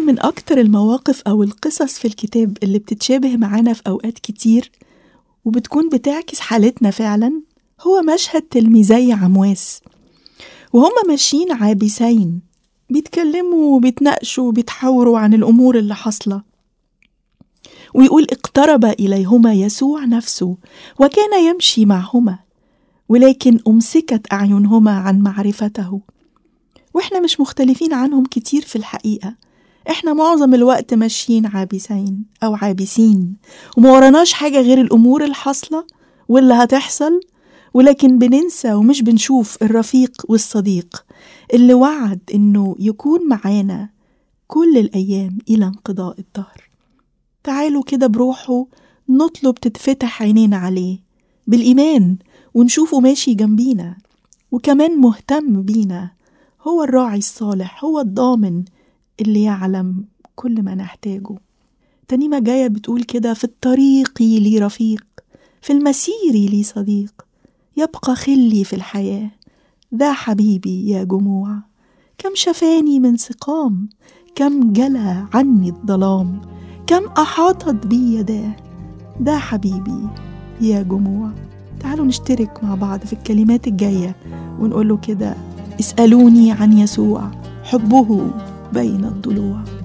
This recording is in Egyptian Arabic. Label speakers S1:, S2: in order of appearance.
S1: يمكن من أكتر المواقف أو القصص في الكتاب اللي بتتشابه معانا في أوقات كتير وبتكون بتعكس حالتنا فعلا هو مشهد تلميذي عمواس وهما ماشيين عابسين بيتكلموا وبيتناقشوا وبيتحاوروا عن الأمور اللي حاصلة ويقول اقترب إليهما يسوع نفسه وكان يمشي معهما ولكن أمسكت أعينهما عن معرفته وإحنا مش مختلفين عنهم كتير في الحقيقة إحنا معظم الوقت ماشيين عابسين أو عابسين وما وراناش حاجة غير الأمور الحاصلة واللي هتحصل ولكن بننسى ومش بنشوف الرفيق والصديق اللي وعد إنه يكون معانا كل الأيام إلى انقضاء الدهر تعالوا كده بروحه نطلب تتفتح عينينا عليه بالإيمان ونشوفه ماشي جنبينا وكمان مهتم بينا هو الراعي الصالح هو الضامن اللي يعلم كل ما نحتاجه تنيمة جاية بتقول كده في الطريق لي رفيق في المسير لي صديق يبقى خلي في الحياة ذا حبيبي يا جموع كم شفاني من سقام كم جلى عني الظلام كم أحاطت بي يداه ده حبيبي يا جموع تعالوا نشترك مع بعض في الكلمات الجاية ونقوله كده اسألوني عن يسوع حبه بين الضلوع